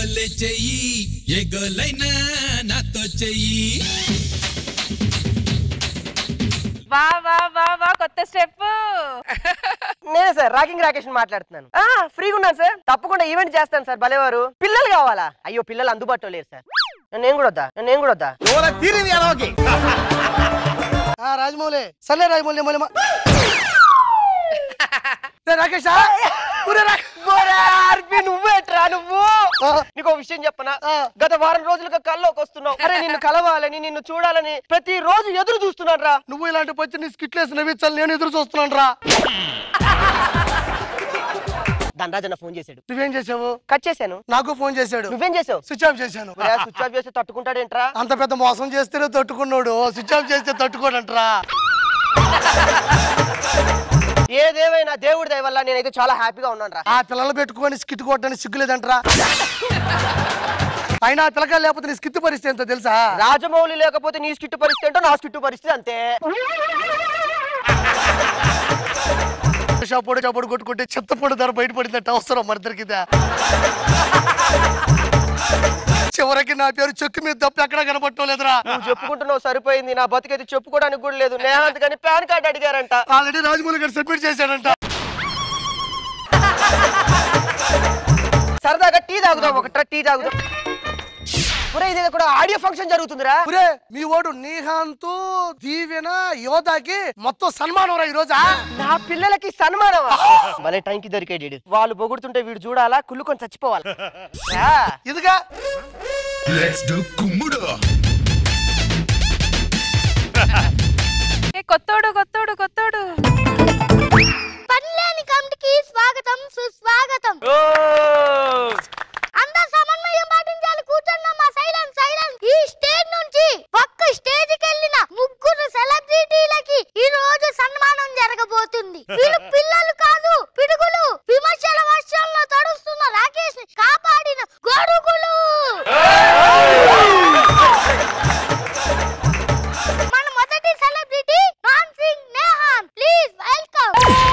గోలే చెయ్యి ఏ గోలైనా నాతో చెయ్యి వా వా వా వా కొత్త స్టెప్ నేనే సార్ రాకింగ్ రాకేష్ మాట్లాడుతున్నాను ఆ, ఫ్రీగా ఉన్నాను సార్ తప్పకుండా ఈవెంట్ చేస్తాను సార్ భలేవారు పిల్లలు కావాలా అయ్యో పిల్లలు అందుబాటులో లేరు సార్ నేను కూడా వద్దా నేను కూడా వద్దా ఆ రాజమౌళి సర్లే రాజమౌళి మౌలి రాకేష్ నువ్వేట్రా నువ్వు నీకు ఒక విషయం చెప్పనా గత వారం రోజులుగా కల్లోకి వస్తున్నావు అరే నిన్ను కలవాలని నిన్ను చూడాలని ప్రతి రోజు ఎదురు చూస్తున్నాను రా నువ్వు ఇలాంటి పచ్చి నీ స్కిట్లు వేసి నవ్వించాలి నేను ఎదురు చూస్తున్నాను రా దండాజన ఫోన్ చేశాడు నువ్వేం చేసావు కట్ చేశాను నాకు ఫోన్ చేశాడు నువ్వేం చేసావు స్విచ్ ఆఫ్ చేశాను స్విచ్ ఆఫ్ చేస్తే తట్టుకుంటాడేంట్రా అంత పెద్ద మోసం చేస్తేనే తట్టుకున్నాడు స్విచ్ ఆఫ్ చేస్తే తట్టుకోడంట్రా ఏదేమైనా దేవుడి దయ వల్ల నేనైతే చాలా హ్యాపీగా ఉన్నాను రా ఆ పిల్లలు పెట్టుకొని స్కిట్ కొట్టడానికి సిగ్గులేదంట్రా అయినా ఆ పిల్లకాయలు లేకపోతే నీ స్కిట్ పరిస్థితి ఎంతో తెలుసా రాజమౌళి లేకపోతే నీ స్కిట్టు పరిస్థితి ఏంటో నా స్కిట్టు పరిస్థితి అంతే షాపోడు షాపోడు కొట్టుకుంటే చెత్తపొడి ధర బయటపడిందంటే అవసరం మరి దొరికిందా చివరికి నా పేరు చెక్కు మీద తప్ప ఎక్కడా కనపడటం లేదురా నువ్వు చెప్పుకుంటున్నావు సరిపోయింది నా బతికైతే చెప్పుకోవడానికి కూడా లేదు నేహాంత్ కానీ పాన్ కార్డ్ అడిగారంట ఆల్రెడీ రాజమౌళి గారు సబ్మిట్ చేశాడంట సరదాగా టీ తాగుదాం ఒక టీ తాగుదాం ఒరే ఇది కూడా ఆడియో ఫంక్షన్ జరుగుతుందిరా ఒరే మీ ఓడు నీహాంతు దీవెన యోధాకి మొత్తం సన్మానం రా ఈ రోజా నా పిల్లలకి సన్మానం భలే టైంకి దొరికాడు వీడు. వాళ్ళు పొగుడుతుంటే వీడు చూడాలా కుళ్ళుకొని చచ్చిపోవాలి రా. ఇదిగా లెట్స్ డు కుమ్ముడు ఏ కొత్తోడు కొత్తోడు కొత్తోడు పనిలేని కమిటీకి స్వాగతం సుస్వాగతం అందరు సమన్వయం పాటించాలి కూర్చున్నామా సైలెంట్ సైలెంట్ ఈ స్టేజ్ నుంచి పక్క స్టేజ్ కి వెళ్ళిన ముగ్గురు సెలబ్రిటీలకి ఈ రోజు సన్మానం జరగబోతుంది వీళ్ళు పిల్లలు కాదు పిడుగులు విమర్శల వర్షంలో తడుస్తున్న రాకేష్ ని కాపాడిన గొడుగులు మన మొదటి సెలబ్రిటీ నాన్ సింగ్ నేహాన్ ప్లీజ్ వెల్కమ్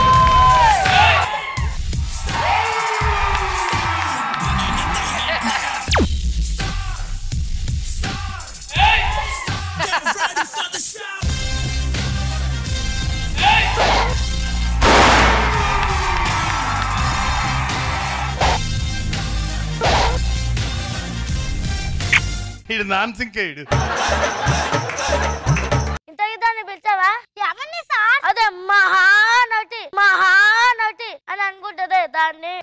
ఇడు నాన్ సింకేయుడు ఇంతకీ దాన్ని పిలిచావా ఎవరిని సార్ అదే మహానటి మహానటి అని అనుకుంటదే దాన్ని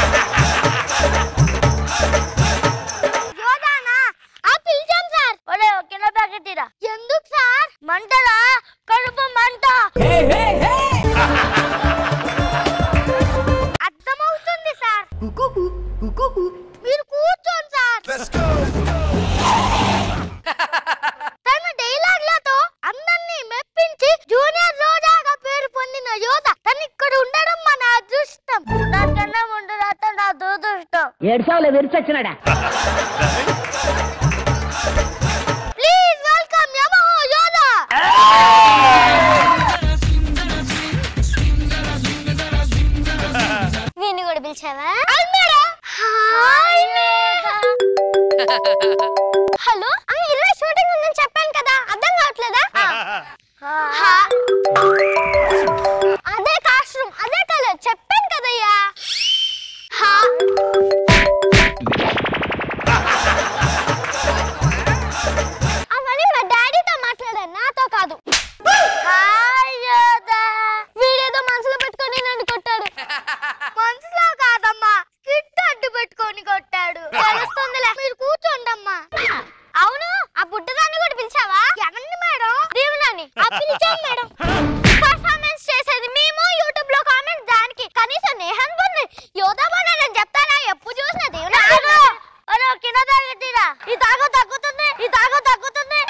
యోధానా ఆ పిలిచాం సార్ ఒరే ఒక కిలో ప్యాకెట్ ఇరా ఎందుకు సార్ మంటరా కడుపు మంట అర్థమవుతుంది సార్ మీరు కూర్చోండి సార్ తన డైలాగ్లతో అందరినీ మెప్పించి జూనియర్ రోజాగా పేరు పొందిన యోధ తను ఇక్కడ ఉండడం మన అదృష్టం నాకన్నా ఉండడం నా దురదృష్టం ఏడ్చావులే విరిచొచ్చినాడా ప్లీజ్ వెల్కమ్ యమో యోధ వీడిని కూడా పిలిచావా హాయ్ హలో అమ్మ ఇల్లు షూటింగ్ ఉందని చెప్పాను కదా అర్థం కావట్లేదా హా. అదే కాస్ట్రూమ్ అదే కలర్ చెప్పాను కదయ్యా హా. అవన్నీ మా డాడీతో మాట్లాడాను నాతో కాదు హాయ్ యోధా. వీడేదో మనసులో పెట్టుకొని నన్ను కొట్టాడు మనసులో కాదమ్మా స్కిట్ అడ్డు పెట్టుకొని కొట్టాడు తెలుస్తుందిలే మీరు కూర్చోండమ్మా అవును ఆ బుడ్డదాన్ని కూడా పిలిచావా ఎవరిని మేడం దీవెనని ఆ పిలిచాను మేడం పర్ఫార్మెన్స్ చేసేది మేము యూట్యూబ్ లో కామెంట్ దానికి కనీసం నేహన్ బొన్ని యోధా బొన్న చెప్తానా ఎప్పుడు చూసిన దీవెన అరే కింద తాగట్టిరా ఈ తాగ తగ్గుతుంది ఈ తాగ తగ్గుతుంది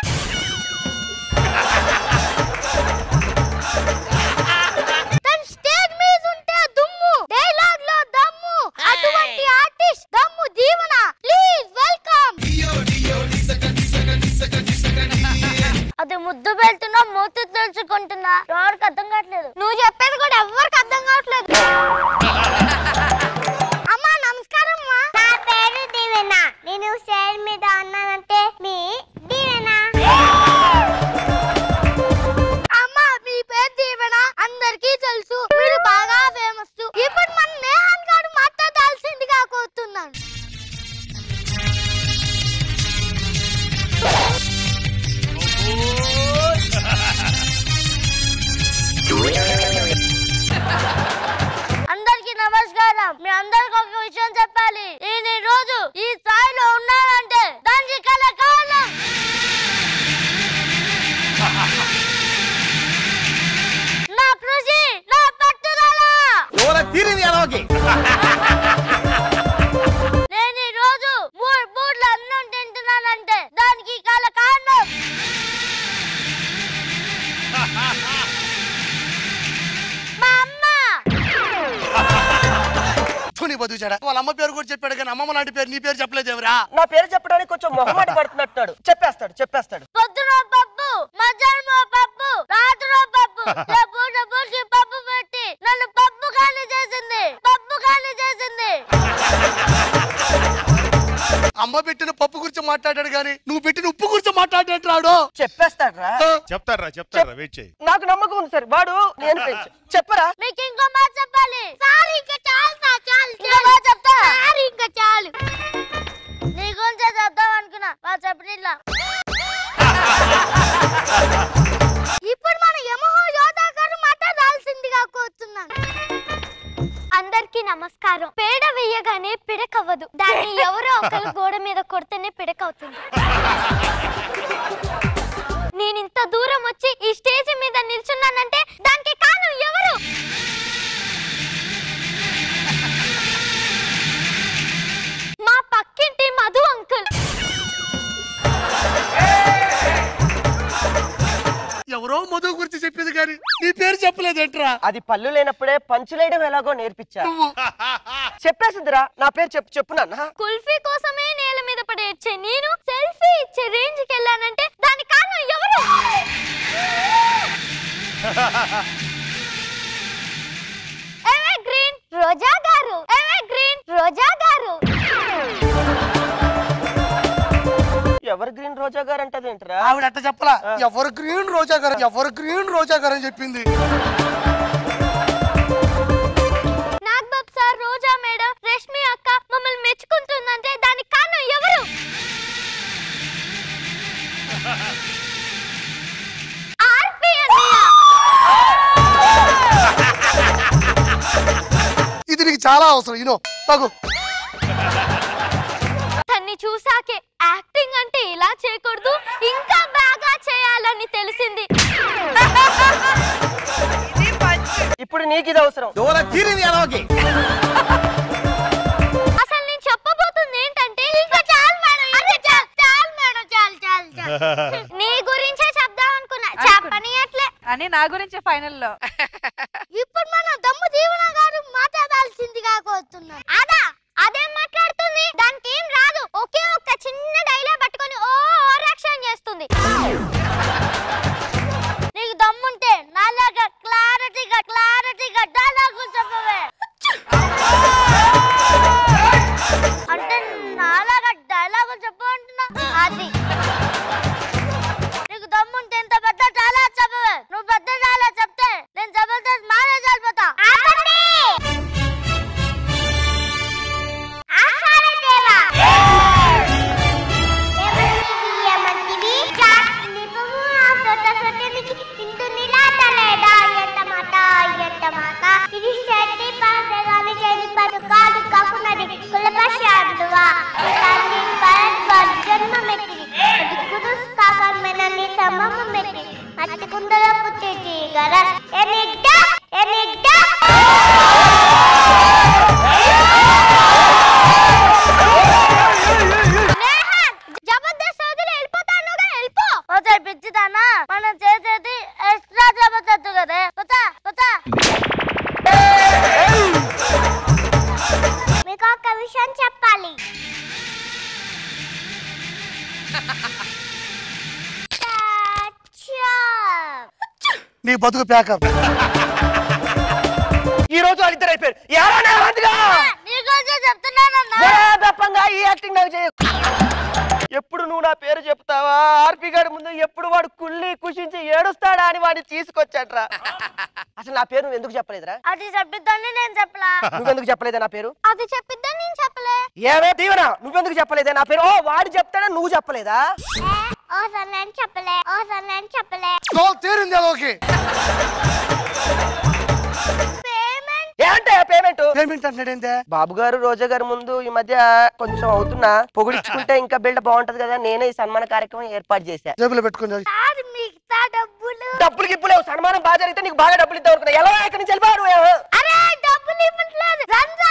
తన స్టేజ్ మీద ఉంటే దుమ్ము డైలాగ్ లో దమ్ము అటువంటి ఆర్టిస్ట్ దమ్ము దీవెన ప్లీజ్ వెల్కమ్ అది ముద్దు పెడుతున్నా మూతి తెలుసుకుంటున్నా ఎవరికి అర్థం కావట్లేదు నువ్వు చెప్పేది కూడా ఎవరికి అర్థం కావట్లేదు అమ్మా నమస్కారం అమ్మా నా పేరు దీవెన నేను స్టేజ్ మీద అన్నానంటే మీ దీవెనా అమ్మా మీ పేరు దీవెనా అందరికీ తెలుసు మీరు బాగా ఫేమస్ ఇప్పుడు మన నేహాన్ గారు మాట్లాడాల్సిందిగా కోరుతున్నాను అందరికి నమస్కారం మీ అందరికి ఒక విషయం చెప్పాలి నేను ఈ రోజు ఈ స్థాయిలో ఉన్నానంటే దానికి కల కారణం నా కృషి నా పట్టుదల నేను ఈ రోజు మూడు మూడ్ల అన్నం తింటున్నానంటే దానికి కల కారణం మా అమ్మ తుని బతుకు చెడ వాళ్ళ అమ్మ పేరు కూడా చెప్పాడు కానీ అమ్మమ్మ లాంటి పేరు నీ పేరు చెప్పలేదేవరా నా పేరు చెప్పడానికి కొంచెం మొహమాట పడుతున్నట్టున్నాడు చెప్పేస్తాడు చెప్పేస్తాడు పొద్దున పప్పు మధ్యాహ్నం పప్పు రాత్రి పప్పు రేపు పూటకి పప్పు పెట్టి నన్ను పప్పు ఖాళీ చేసింది పప్పు ఖాళీ చేసింది అమ్మ పెట్టిన పప్పు గురించి మాట్లాడాడు కానీ నువ్వు పెట్టిన ఉప్పు గురించి మాట్లాడాడు రాడు చెప్పేస్తాడు రా చెప్తారా చెప్తారా వెయిట్ చేయి నాకు నమ్మకం ఉంది సార్ వాడు నేను పెంచు చెప్పరా మీకు ఇంకో మాట చెప్పాలి సార్ ఇంకా చాలు సార్ చాలు ఇంకా చెప్తా సార్ ఇంకా చాలు నీ గురించే చెప్దాం అనుకున్నా వాళ్ళు చెప్పనిలా ఇప్పుడు మన యమహో యోధా గారు మాట్లాడాల్సిందిగా కోరుతున్నాను అందరికీ నమస్కారం పేడ వేయగానే పిడకవ్వదు దాన్ని ఎవరో ఒకరు గోడ మీద కొడితేనే పిడకవుతుంది నేను ఇంత దూరం వచ్చి ఈ స్టేజ్ మీద నిల్చున్నానంటే దానికి కారణం ఎవరు మా పక్కింటి మధు అంకుల్ ఎవరో మధు గురించి చెప్పింది కానీ నీ పేరు చెప్పలేదేంట్రా అది పళ్ళు లేనప్పుడే పంచులేయడం ఎలాగో నేర్పించా నువ్వు చెప్పేసిందిరా నా పేరు చెప్పు చెప్పు నాన్న కుల్ఫీ కోసమే నేల మీద పడేచ్చే నేను సెల్ఫీ ఇచ్చే రేంజ్ కి వెళ్ళానంటే దాని కారణం ఎవరు ఎవే గ్రీన్ రోజా గారు ఎవే గ్రీన్ రోజా గారు ఎవరు గ్రీన్ రోజా గారు అంటది ఏంటరా ఆవిడ అట్ట చెప్పలా ఎవరు గ్రీన్ రోజా గారు ఎవరు గ్రీన్ రోజా గారు అని చెప్పింది నాగ్బాబ్ సార్ రోజా మేడం రష్మి అక్క మమ్మల్ని మెచ్చుకుంటుందంటే దానికి కారణం ఎవరు ఆర్పి అన్నయ్య ఇది నీకు చాలా అవసరం ఇనో తగు తన్ని చూసాకే యాక్టింగ్ అంటే ఇలా చేయకూడదు ఇంకా బాగా చేయాలని తెలిసింది ఇప్పుడు నీకు ఇది అవసరం అసలు నేను చెప్పబోతుంది ఏంటంటే ఇంకా చాలు మేడం ఇంకా చాలు చాలు మేడం చాలు చాలు చాలు నీ గురించే చెప్దాం అనుకున్నా చెప్పని అట్లే అని నా గురించి ఫైనల్లో ఇప్పుడు మన దమ్ము దీవెన గారు మాట్లాడాల్సిందిగా కోరుతున్నాను అదా అదేం మాట్లాడుతుంది దానికి ఏం రాదు ఒకే ఒక్క చిన్న డైలాగ్ పట్టుకొని ఓ ఓవరాక్షన్ చేస్తుంది నీకు దమ్ముంటే నాలాగా క్లారిటీగా క్లారిటీగా డైలాగ్ చెప్పవే అంటే నాలాగా డైలాగ్ చెప్పు అంటున్నా అది నీకు దమ్ముంటే ఎంత పెద్ద డైలాగ్ చెప్పవే నువ్వు పెద్ద డైలాగ్ చెప్తే నేను జబర్దస్త్ మానే చనిపోతా ఇది శెట్టి పాసగాలి చెడి పథకాలు కాకున్నది కులపశాడువా తల్లి పరత్వ జన్మమెత్తిది అది కుదుస్ కాకర్మెనని సమము మెత్తి మట్టి కుండల పుట్టిది గర ఎనిడ్డ ఎనిడ్డ జబర్దస్త్ వదిలి వెళ్ళిపోతానుగా వెళ్ళిపో పోతా పిచ్చిదానా మనం చేసేది ఎక్స్ట్రా జబర్దస్త్ కదా పోతా పోతా మీకు ఒక విషయం చెప్పాలి నీ బతుకు ప్యాకప్ ఈ రోజు వాళ్ళిద్దరు అయిపోయారు ఎవరైనా అందుగా నీకోసం చెప్తున్నానన్నా దప్పంగా ఈ యాక్టింగ్ నాకు చేయకు ఎప్పుడు నువ్వు నా పేరు చెప్తావా ఆర్పి గారి ముందు ఎప్పుడు వాడు కుళ్ళి కుషించి ఏడుస్తాడా అని వాడిని తీసుకొచ్చాడ్రా అసలు నా పేరు నువ్వు ఎందుకు చెప్పలేదురా అది చెప్పిద్దని నేను చెప్పలా నువ్వెందుకు చెప్పలేదా నా పేరు అది చెప్పిద్దని నేను చెప్పలే ఏమే దీవెన నువ్వెందుకు చెప్పలేదా నా పేరు ఓ వాడు చెప్తాడా నువ్వు చెప్పలేదా ఓ సార్ నేను చెప్పలే ఓ సార్ నేను చెప్పలే తోలు తీరింది అదోకి పేమెంట్ ఏంటే పేమెంట్ పేమెంట్ అంటున్నాడేంటే బాబు గారు రోజా గారి ముందు ఈ మధ్య కొంచెం అవుతున్నా పొగిడించుకుంటే ఇంకా బిల్డ బాగుంటది కదా నేనే ఈ సన్మాన కార్యక్రమం ఏర్పాటు చేశా జేబులో పెట్టుకుని సార్ మిగతా డబ్బులు డబ్బులు గిప్పులేవు సన్మానం బాగా జరిగితే నీకు బాగా డబ్బులు ఇద్దాం అనుకున్నా ఎలా ఇక్కడి నుంచి వెళ్ళిపోయావు నువ్వు? అరే డబ్బులు ఇవ్వట్లేదు రంజా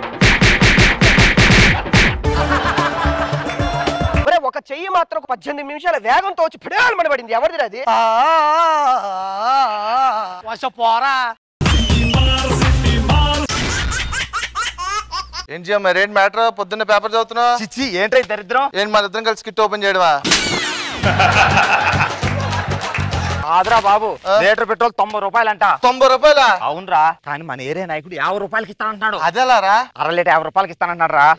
ఒరే ఒక చెయ్యి మాత్రం ఒక పద్దెనిమిది నిమిషాల వేగంతో వచ్చి పిడాలు పడింది ఎవరిది అది వర్ష పోరా ఏం చేయం మరి ఏంటి మ్యాటర్ పొద్దున్న పేపర్ చదువుతున్నావు చిచ్చి ఏంటో ఈ దరిద్రం ఏంటి మన ఇద్దరం కలిసి కిట్ ఓపెన్ చేయడమా ఆదరా బాబు ఆ? లీటర్ పెట్రోల్ తొంభై రూపాయలంట తొంభై రూపాయలా అవునరా కానీ మన ఏరియా నాయకుడు యాభై రూపాయలకి ఇస్తానంటున్నాడు అదేలారా అర లీటర్ యాభై రూపాయలకి ఇస్తానంటున్నాడు రా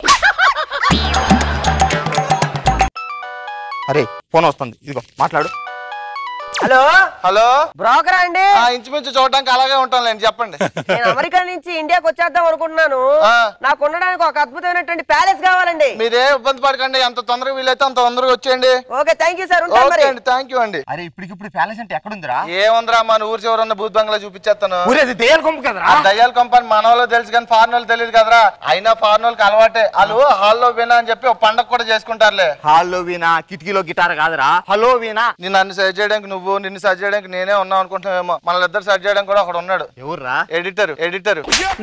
అరే ఫోన్ వస్తుంది ఇదిగో మాట్లాడు హలో హలో బ్రోకరా అండి ఆ ఇంచుమించు చూడడానికి అలాగే ఉంటానులేండి చెప్పండి నేను అమెరికా నుంచి ఇండియాకి వచ్చేద్దాం అనుకుంటున్నాను ఆ. నాకు ఉండడానికి ఒక అద్భుతమైనటువంటి ప్యాలెస్ కావాలండి మీరే ఇబ్బంది పడకండి ఎంత తొందరగా వీలైతే అంత తొందరగా వచ్చేయండి ఓకే థ్యాంక్ యూ సార్ ఉంటాను ఓకే మరి అండి థ్యాంక్ యూ అండి అరే ఇప్పటికిప్పుడు ప్యాలెస్ అంటే ఎక్కడుందిరా ఏముందిరా మన ఊరు చివరన్న భూత్ బంగ్లా చూపించేస్తాను ఊరేది దెయ్యాల కొంపు కదరా ఆ దయ్యాల కంపెనీ మన వాళ్ళు తెలుసు కానీ ఫారెన్ వాళ్ళు తెలియదు కదరా అయినా ఫారెన్ వాళ్ళకి అలవాటే వాళ్ళు హాల్లో వినా అని చెప్పి ఒక పండగ కూడా చేసుకుంటారులే హాల్లో వీణా కిటికీలో గిటార్ కాదురా హలో వీణా నిన్ను నన్ను సెర్చ్ చేయడానికి నువ్వు నిన్ను సెర్చ్ చేయడానికి నేనే ఉన్నావు అనుకుంటున్నావేమో మన ఇద్దరు సెర్చ్ చేయడానికి కూడా ఒకడు ఉన్నాడు ఎవర్రా ఎడిటర్ ఎడిటర్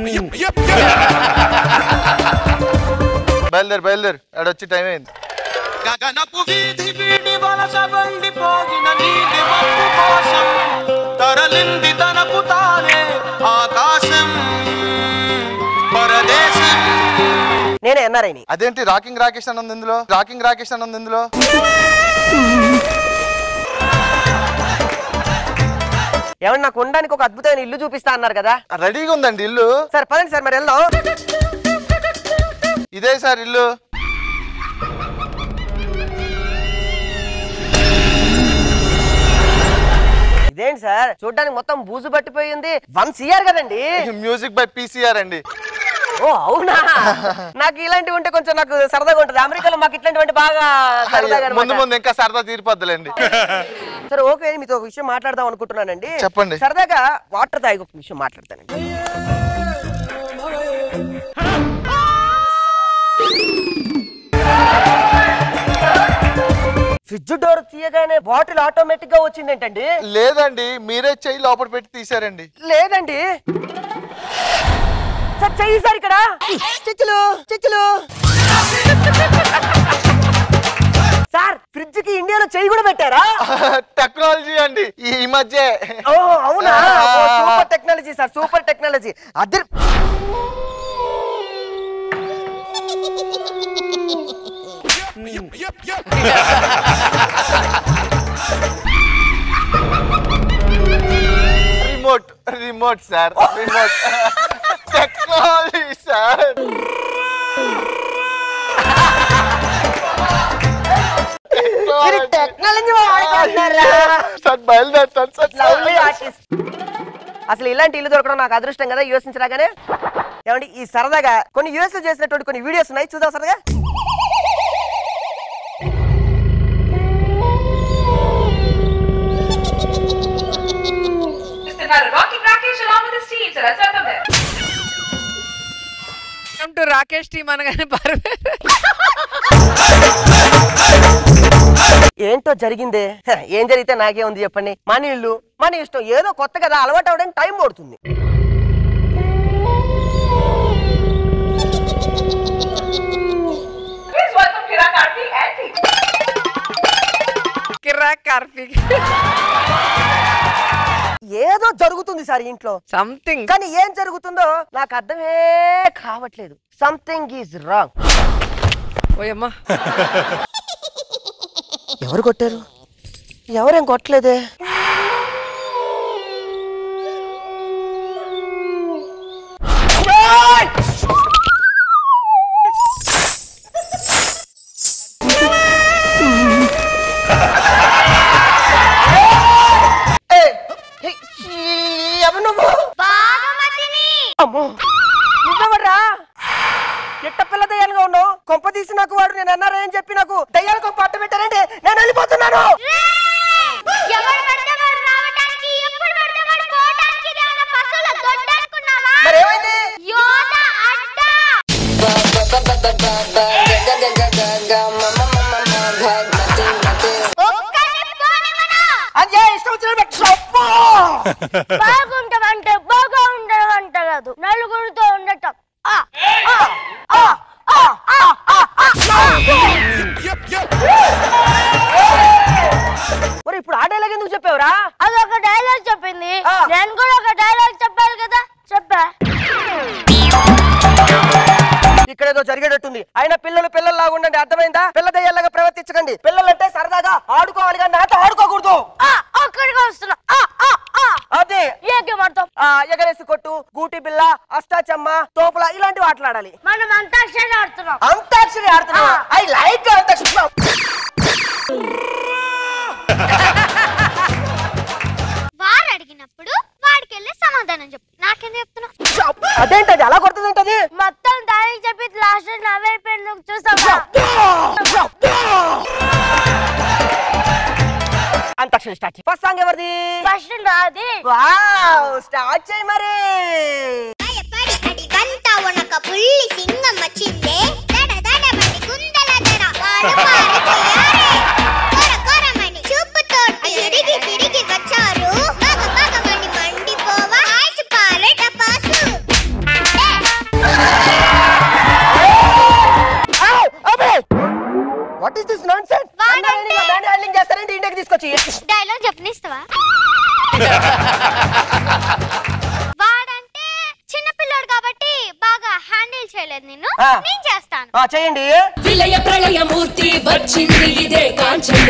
బయలుదేరు బయలుదేరు ఆడొచ్చి టైం అయింది గగనపు వీధి వీడి వలస వెళ్ళిపోయిన నీటి మబ్బు కోసం తరలింది తనకు తానే ఆకాశం పరదేశం నేనే ఎన్ఆర్ఐని అదేంటి రాకింగ్ రాకేష్ అని ఉంది ఇందులో రాకింగ్ రాకేష్ అని ఉంది ఇందులో ఏమన్నా నాకు ఉండడానికి ఒక అద్భుతమైన ఇల్లు చూపిస్తా అన్నారు కదా రెడీగా ఉందండి ఇల్లు సార్ పదండి సార్ మరి వెళ్దాం ఇదే సార్ ఇల్లు ఇదేంటి సార్ చూడడానికి మొత్తం బూజు పట్టిపోయింది వన్ సిఆర్ కదండి మ్యూజిక్ బై పీసీఆర్ అండి ఓ అవునా నాకు ఇలాంటివి ఉంటే కొంచెం నాకు సరదాగా ఉంటుంది అమెరికాలో మాకు ఇట్లాంటివంటి బాగా సరదాగా ముందు అన్నమాట. ముందు ఇంకా సరదా తీరిపోద్దులేండి సరే ఓకే మీతో ఒక విషయం మాట్లాడదాం అనుకుంటున్నానండి చెప్పండి. సరదాగా వాటర్ తాగి ఒక విషయం మాట్లాడతానండి ఫ్రిడ్జ్ డోర్ తీయగానే బాటిల్ ఆటోమేటిక్ గా వచ్చింది ఏంటండి లేదండి మీరే చెయ్యి లోపల పెట్టి తీసారండి లేదండి సార్ చెయ్యి సార్ ఇక్కడ చిచ్చులు చిచ్చులు సార్ ఫ్రిడ్జ్ కి ఇండియాలో చెయ్యి కూడా పెట్టారా టెక్నాలజీ అండి ఈ మధ్య ఓ అవునా super technology sir super technology అద్దరు remote remote sir remote technology sir మీరు టెక్నాలజీ వాడుకుంటున్నారా సార్ బయలుదేరుతాను సార్ లవ్లీ ఆర్టిస్ట్ అసలు ఇలాంటి ఇల్లు దొరకడం నాకు అదృష్టం కదా యూఎస్ నుంచి రాగానే ఏమండి ఈ సరదాగా కొన్ని యూఎస్ లో చేసినటువంటి కొన్ని వీడియోస్ ఉన్నాయి చూద్దాం సరదాగా చూస్తున్నారు rocking Rakesh along with his team. So let's welcome them. Welcome to Rakesh team అనగానే పర్వే ఏంటో జరిగిందే హ, ఏం జరిగితే నాకే ఉంది చెప్పండి మన ఇల్లు మన ఇష్టం ఏదో కొత్త కదా అలవాటు అవడానికి టైం పడుతుంది Please welcome Kiran Karthik and team. కిరాక్ కార్తీక్ ఏదో జరుగుతుంది సార్ ఇంట్లో సంథింగ్ కానీ ఏం జరుగుతుందో నాకు అర్థమే కావట్లేదు సంథింగ్ ఈజ్ రాంగ్ ఓయమ్మా ఎవరు కొట్టారు ఎవరేం కొట్టలేదే ఎట్ట పిల్ల దయ్యాలుగా ఉన్నావు కొంప తీసి నాకు వాడు నేను అన్నారా అని చెప్పి నాకు దయ్యాల కొంప అట్ట పెట్టారండి నేను వెళ్ళిపోతున్నాను ఎవరు పడితే వాడు రావటానికి ఎప్పుడు పడితే వాడు పోవటానికి ఇది ఏమైనా పశువుల దొడ్డ అనుకున్నావా మరి ఏమైంది యోధ అడ్డ ఒక్కడిని పోనివ్వను. అంజే ఇష్టం వచ్చిన పెట్టు అబ్బా! బాగుంటామంటే బాగా ఉండడం అంట కాదు నలుగురితో ఉండటం ఆ, ఆ, ఆ, ఆ, ఆ, ఆ, ఆ, ఆ. ఒరేయ్, ఇప్పుడు ఆ డైలాగ్ ఎందుకు చెప్పావురా అదొక డైలాగ్ చెప్పింది ఆ. నేను కూడా ఒక డైలాగ్ చెప్పాలి కదా చెప్పా ఇక్కడ ఏదో జరిగేటట్టుంది అయినా పిల్లలు పిల్లల్లాగా ఉండండి అర్థమైందా పిల్ల దయ్యాలాగా ప్రవర్తించకండి పిల్లలంటే సరదాగా ఆడుకోవాలి కానీ నాతో ఆడుకోకూడదు ఆ, అక్కడికి వస్తున్నా ఆ, ఆ, ఆ. అదే ఏకే పడతాం ఆ ఎగరేసి కొట్టు గూటి బిల్ల అష్టాచమ్మ తోపుల ఇలాంటివి ఆటలాడాలి మనం అంతాక్షరి ఆడుతున్నాం అంతాక్షరి ఆడుతున్నా ఐ లైక్ అంతాక్షరి వాడు అడిగినప్పుడు వాడికి వెళ్ళి సమాధానం చెప్పు నాకేం చెప్తున్నా అదేంటది అలా కొడుతుందంటది మొత్తం దానికి చెప్పి లాస్ట్ నవ్వైపోయింది చూస్తావా అంతాక్షరి స్టార్ట్ ఫస్ట్ సాంగ్ ఎవరిది ఫస్ట్ నాది వావ్ స్టార్ట్ చేయి మరి భయపడి అడిగంతా ఉనక పుల్లి సింగం వచ్చిందే దడ దడమని గుందల దడ వాడు పారిపోయారే కొర కొరమని చూపుతోటి తిరిగి తిరిగి వచ్చారు మగ మగమని మండిపోవా ఆశ పారెట పాసు వాట్ ఇస్ దిస్ నాన్ సెన్స్ వాడంటే- బ్యాండ్ హ్యాండ్లింగ్ చేస్తారంటే ఇండియాకి తీసుకొచ్చి డైలాగ్ చెప్పనిస్తావా వాడంటే చిన్నపిల్లోడు కాబట్టి బాగా హ్యాండిల్ చేయలేదు నిన్ను ఆ. నేను చేస్తాను ఆ, చేయండి విలయ ప్రళయమూర్తి వచ్చింది ఇదే కాంచన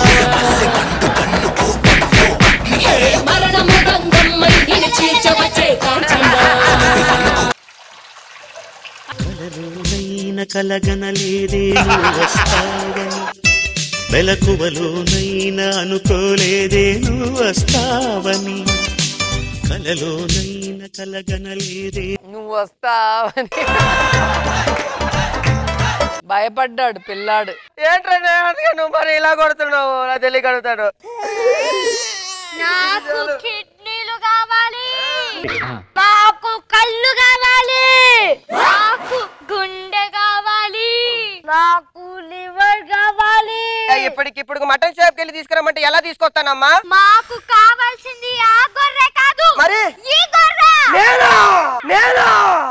హే మరణము గంగమ్మై నిలిచి చవచే కాంచన కలలోనైన కలగనలేదే నువ్వు వస్తావని మెలకువలోనైన అనుకోలేదే నువ్వు వస్తావని కలలోనైన కలగనలేదే నువ్వు వస్తావని భయపడ్డాడు పిల్లాడు ఏంటంటే అందుకే నువ్వు మరి ఇలా కొడుతున్నావు నా తెలియక అడుగుతాడు నాకు కిడ్నీలు కావాలి నాకు కళ్ళు కావాలి నాకు గుండె కావాలి నాకు లివర్ కావాలి ఇప్పటికిప్పుడు మటన్ షాప్కి వెళ్ళి తీసుకురమ్మంటే ఎలా తీసుకొస్తానమ్మా మాకు కావాల్సింది ఆ గొర్రె కాదు మరి ఈ గొర్రె నేనా నేనా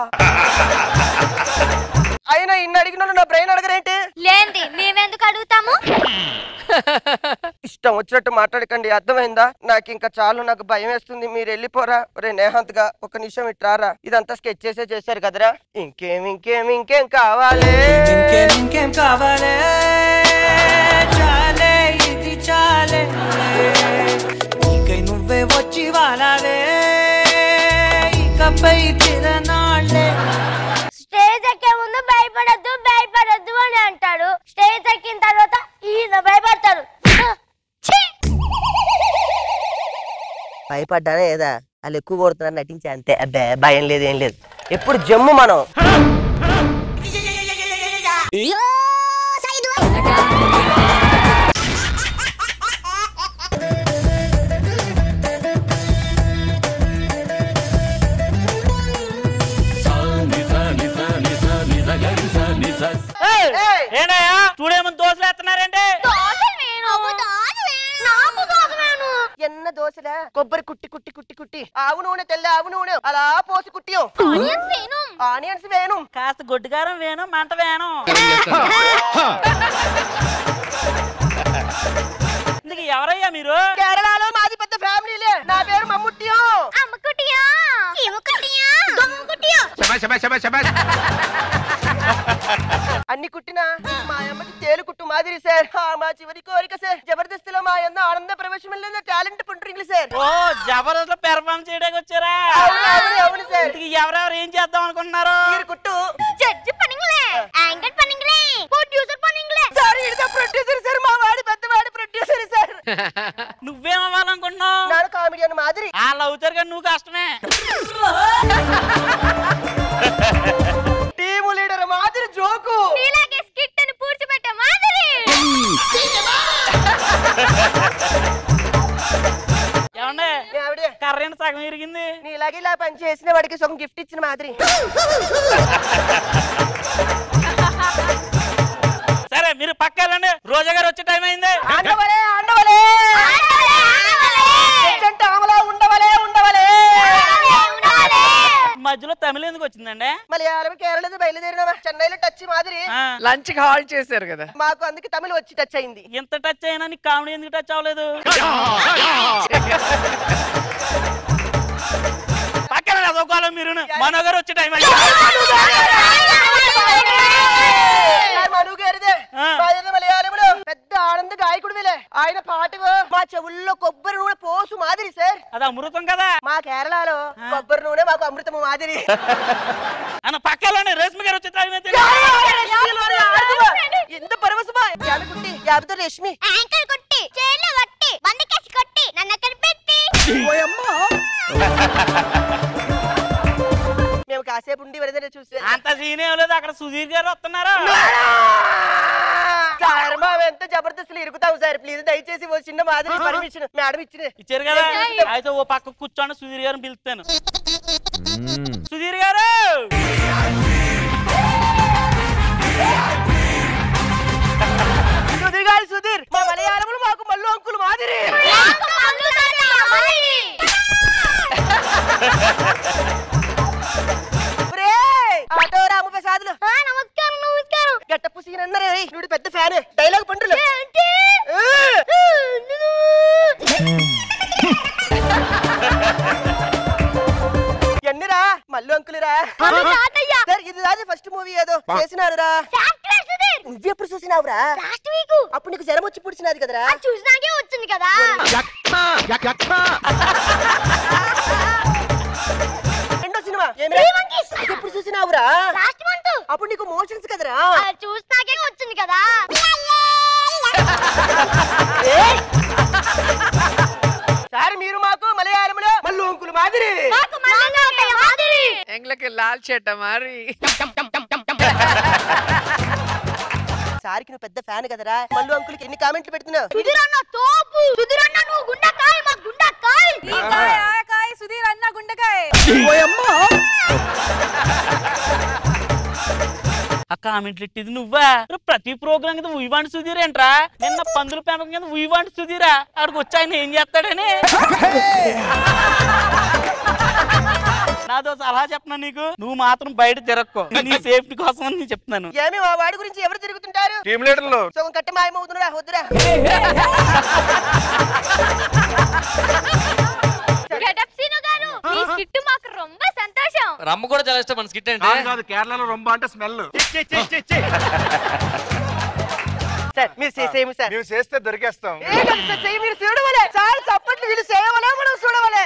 అయినా ఇన్ని అడిగిన నా బ్రెయిన్ అడగరేంటి లేండి మేమెందుకు అడుగుతాము ఇష్టం వచ్చినట్టు మాట్లాడకండి అర్థమైందా నాకు ఇంకా చాలు నాకు భయం వేస్తుంది మీరు వెళ్ళిపోరా రే నేహాంత్ గా ఒక నిమిషం ఇట్రారా ఇదంతా స్కెచ్ చేసే చేశారు కదరా ఇంకేం ఇంకేం ఇంకేం కావాలి ఇంకేం ఇంకేం కావాలే చాలే ఇది చాలే నీకై నువ్వే వచ్చి వాలాలే ఇకపై తిరనాళ్ళే స్టేజ్ ఎక్కే ముందు భయపడద్దు భయపడద్దు అని అంటాడు స్టేజ్ ఎక్కిన తర్వాత ఈయన భయపడతారు ఛీ! భయపడ్డానే ఏదా వాళ్ళు ఎక్కువ కొడుతున్నారు నటించే అంతే అబ్బే భయం లేదు ఏం లేదు ఎప్పుడు జమ్ము మనం ఏంటయ్యా చూడేమో దోశలు ఎత్తున్నారంటే దోసలు వేణు. నాకు దోస వేణు. ఎన్న దోశలా కొబ్బరి కుట్టి కుట్టి కుట్టి కుట్టి ఆవు నూనె తెల్ల ఆవు నూనె అలా పోసి కుట్టి ఆనియన్స్ వేణు. ఆనియన్స్ వేను కాస్త గొడ్డుగారం వేను మంట వేను ఇందుకు ఎవరయ్యా మీరు కేరళలో మాది పెద్ద ఫ్యామిలీలే నా పేరు మమ్ముట్టియో అమ్మకుటియా ఇమ్మకుటియా దొమ్మకుటియా అన్ని కుట్టినా మా అమ్మకి తేలు కుట్టు మాదిరి సార్ ఆ, మా చివరి కోరిక సార్ జబర్దస్తిలో మా అన్న ఆనంద ప్రవేశం టాలెంట్ పుంటరింగ్లు సార్ ఓ జబర్దస్త్ లో పెర్ఫార్మ్ చేయడానికి వచ్చారా అవును అవును అవును సార్ ఇంతకీ ఎవరెవరు ఏం చేద్దాం అనుకుంటున్నారు మీరు కుట్టు జడ్జి పనింగ్లే యాంగర్ పనింగ్లే ప్రొడ్యూసర్ పనింగ్లే సార్ ఈయన ప్రొడ్యూసర్ సార్ మా వాడి పెద్దవాడి ప్రొడ్యూసర్ సార్ నువ్వేం అవ్వాలనుకుంటున్నావు నాన్న కామెడియన్ మాదిరి వాళ్ళు అవుతారు కానీ నువ్వు కష్టమే టీము లీడర్ మాదిరి ఎవరైనా సగం ఇరిగింది నీ ఇలాగే ఇలా పని చేసిన వాడికి సగం గిఫ్ట్ ఇచ్చిన మాదిరి సరే మీరు పక్క వెళ్ళండి రోజా గారు వచ్చే టైం అయింది ఆండవలే ఆండవలే ఎచ్చంటే ఆమలా ఉండవలే ఉండవలే మధ్యలో తమిళ ఎందుకు వచ్చిందండి మలయాళం కేరళ బయలుదేరిన చెన్నైలో టచ్ మాదిరి ఆ, లంచ్ కి హాల్ చేశారు కదా మాకు అందుకే తమిళ వచ్చి టచ్ అయింది ఎంత టచ్ అయినా నీకు కామెడీ ఎందుకు టచ్ అవ్వలేదు పక్కన చదువుకోవాలి మీరు మనోగారు వచ్చే టైం అయింది మను గారిదే ఆ. మాదేదో మలయాళంలో పెద్ద ఆనంద గాయకుడు వీలే ఆయన పాట మా చెవుల్లో కొబ్బరి నూనె పోసు మాదిరి సార్ అది అమృతం కదా మా కేరళలో కొబ్బరి నూనె మాకు అమృతము మాదిరి అన్న పక్క వెళ్ళండి రేష్మి గారు వచ్చే టైం అయితే ఎంత పరవశమా యాదకుంటి యాదతో రేష్మి యాంకర్ కొట్టి చేర్లో కట్టి బండికేసి కొట్టి నన్ను అక్కడ పెట్టి మేము కాసేపు ఉండి వరదనే చూస్తే అంత సీన్ ఏం లేదు అక్కడ సుధీర్ గారు వస్తున్నారు సార్ మా ఎంత జబర్దస్తులు ఇరుకుతాం సార్ ప్లీజ్ దయచేసి ఓ చిన్న మాదిరి పర్మిషన్ మేడం ఇచ్చింది ఇచ్చారు కదా అయితే ఓ పక్క కూర్చోండి సుధీర్ గారిని పిలుస్తాను సుధీర్ గారు సుధీర్ గారు సుధీర్ మా మలయాళములు మాకు మల్లు అంకులు మాదిరి ఒరేయ్, ఆటో రామప్రసాదులు నమస్కారం నమస్కారం గట్టపు సీన్ అన్నారే నువ్వు పెద్ద ఫ్యాన్ డైలాగ్ పండ్రులు ఏంటి ఎన్నిరా మల్లు అంకులురా అది తాతయ్య. సార్ ఇది రాదు ఫస్ట్ మూవీ ఏదో చేసినారురా సాఫ్ట్వేర్ సుధీర్ నువ్వెప్పుడు చూసినావురా లాస్ట్ వీక్ అప్పుడు నీకు జ్వరం వచ్చి పుడిచినది కదరా అది చూసినాకే వచ్చింది కదా రెండో సినిమా ఏమిరా Three Monkeys. అది ఎప్పుడు చూసినావురా లాస్ట్ మంత్ అప్పుడు నీకు మోషన్స్ కదరా అది చూసినాకే వచ్చింది కదా సార్ మీరు మాకు మలయాళంలో మల్లు అంకులు మాదిరి మాకు మళ్ళీ మాదిరి ఎంగ్లకి లాల్ చెట్ట మరి సార్కి నువ్వు పెద్ద ఫ్యాన్ కదరా మల్లు అంకుల్కి ఎన్ని కామెంట్లు పెడుతున్నావు సుధీరన్న తోపు సుధీరన్న నువ్వు గుండకాయ మా గుండకాయ ఈ కాయ ఆ కాయ సుధీర్ అన్న గుండకాయ ఆ కామెంట్లు ఇట్టిది నువ్వా రే, ప్రతి ప్రోగ్రామ్ కింద ఉయ్యవాంటి సుధీర్ ఏంట్రా నిన్న పందుల పెంపకం కింద ఉయ్యవాంటి సుధీరా ఆడికి వచ్చి ఆయన ఏం చేస్తాడని నాదో సలహా చెప్పనా నీకు నువ్వు మాత్రం బయట తిరక్కో నీ సేఫ్టీ కోసం అని నేను చెప్తున్నాను ఏమి ఆ వాడి గురించి ఎవరు తిరుగుతుంటారు టీమ్ లీడర్లు సగం కట్ట మాయమవుతున్నా వద్దురా గెటప్ సీను గారు మీ స్కిట్ మాకు రొంబ సంతోషం రమ్మ కూడా చాలా ఇష్టం మన స్కిట్ అంటే కాదు కాదు కేరళలో రొంబ అంటే స్మెల్ సార్ మీరు చేసేమి సార్ మేము చేస్తే దొరికేస్తాం ఏ కాదు సార్, చెయ్యి మీరు చూడవలే సార్ చప్పట్లు వీళ్ళు చేయవలే మనం చూడవలే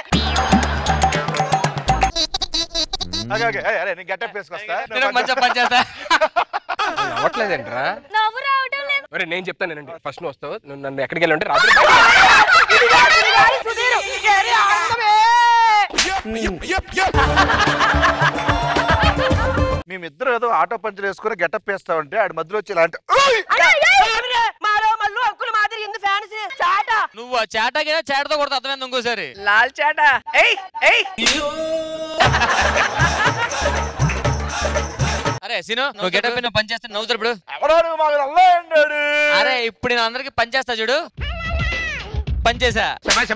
ఓకే ఓకే ఏయ్, అరే నేను గెటప్ వేసుకొస్తా నేను మంచిగా పని చేస్తా అవ్వట్లేదంట్రా నవ్వు రావడం లేదు ఒరే నేను చెప్తాను నేనండి ఫస్ట్ నువ్వు వస్తావు నువ్వు నన్ను ఎక్కడికి వెళ్ళి రాత్రి సుధీర్ ఏరి ఆనందమే మేమిద్దరు ఏదో ఆటో పంచర్ వేసుకుని గెటప్ వేస్తా ఉంటే ఆడి మధ్యలో వచ్చి ఇలాంటి ఏమిరా? మాలో మల్లు అంకులు మాదిరి ఎందు ఫ్యాన్స్ చాట నువ్వు ఆ చేటకైనా చేటతో కొడితే అర్థమైంది ఇంకోసారి లాల్ చాట ఏయ్ ఏయ్ అరే సీను నువ్వు గెటప్ నువ్వు పని చేస్తే నవ్వుతారు ఇప్పుడు ఎవడో నువ్వు మాకు నల్లా అన్నాడు అరే ఇప్పుడు నేను అందరికి పని చేస్తా చూడు పని చేసా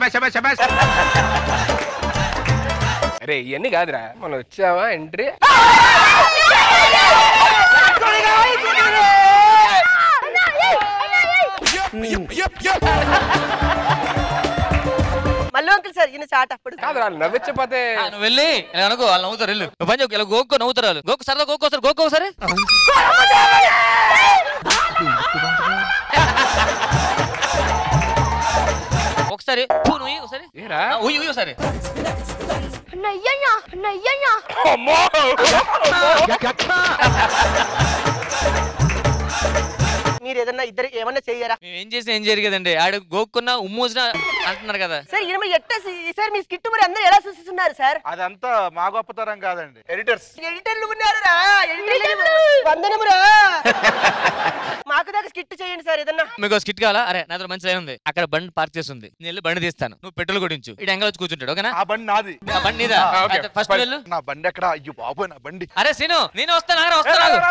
అరే ఇవన్నీ కాదురా మనం వచ్చావా ఎంట్రీ మల్లు అంకుల్ సార్ ఈయన చాట అప్పుడు కాదురా నవ్వించపోతే ఆ, నువ్వు వెళ్ళి ఇలా అనుకో వాళ్ళు నవ్వుతారు వెళ్ళు నువ్వు పని చేయకు, ఇలా గోక్కో నవ్వుతారు వాళ్ళు గోకు సరదా గోక్కో ఒకసారి గోక్కో ఒకసారి ఒకసారి ఫు, నువ్వు ఇయ్యి ఒకసారి ఏరా ఆ, ఉయ్యి ఉయ్యి ఒకసారి నయ్యయ్యా నయ్యయ్యా మీరు ఏదన్నా ఇద్దరు ఏమన్నా చెయ్యరా మేము ఏం చేసినా ఏం జరిగేదండి ఆడు గోక్కున్నా ఉమ్మూసిన అంటున్నారు కదా సార్ ఈయన ఎట్ట సార్ మీ స్కిట్ మరి అందరూ ఎలా చూస్తున్నారు సార్ అదంతా మా గొప్పతరం కాదండి ఎడిటర్స్ ఎడిటర్లు ఉన్నారురా ఎడిటర్లు వందనమురా మాకు దాకా స్కిట్ చేయండి సార్ ఏదన్నా మీకు స్కిట్ కావాలా అరే నా దగ్గర మంచి లైన్ ఉంది అక్కడ బండి పార్క్ చేసి ఉంది నేను వెళ్ళి బండి తీస్తాను నువ్వు పెట్రోల్ కొట్టించు ఇటు ఎంగల్ వచ్చి కూర్చుంటాడు ఓకేనా ఆ బండి నాది ఆ బండి నీదా ఆ, ఓకే. అయితే ఫస్ట్ బండి- వెళ్ళు నా బండి ఎక్కడ అయ్యో బాబు నా బండి అరే సీను నేను వస్తాను ఆగరా, వస్తాను ఆగు.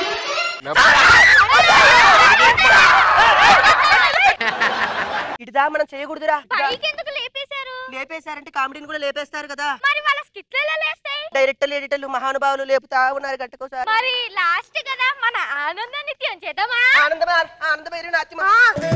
ఇటుదా మనం చేయకూడదురా పైకెందుకు లేపేశారు లేపేశారంటే కామెడీని కూడా లేపేస్తారు కదా మరి వాళ్ళ స్కిట్లు ఎలా లేస్తాయి డైరెక్టర్లు ఎడిటర్లు మహానుభావులు లేపుతా ఉన్నారు గట్టుకోసారి మరి లాస్ట్ కదా మన ఆనంద నిత్యం చేద్దామా ఆనందమే ఆనందమే నాత్యమా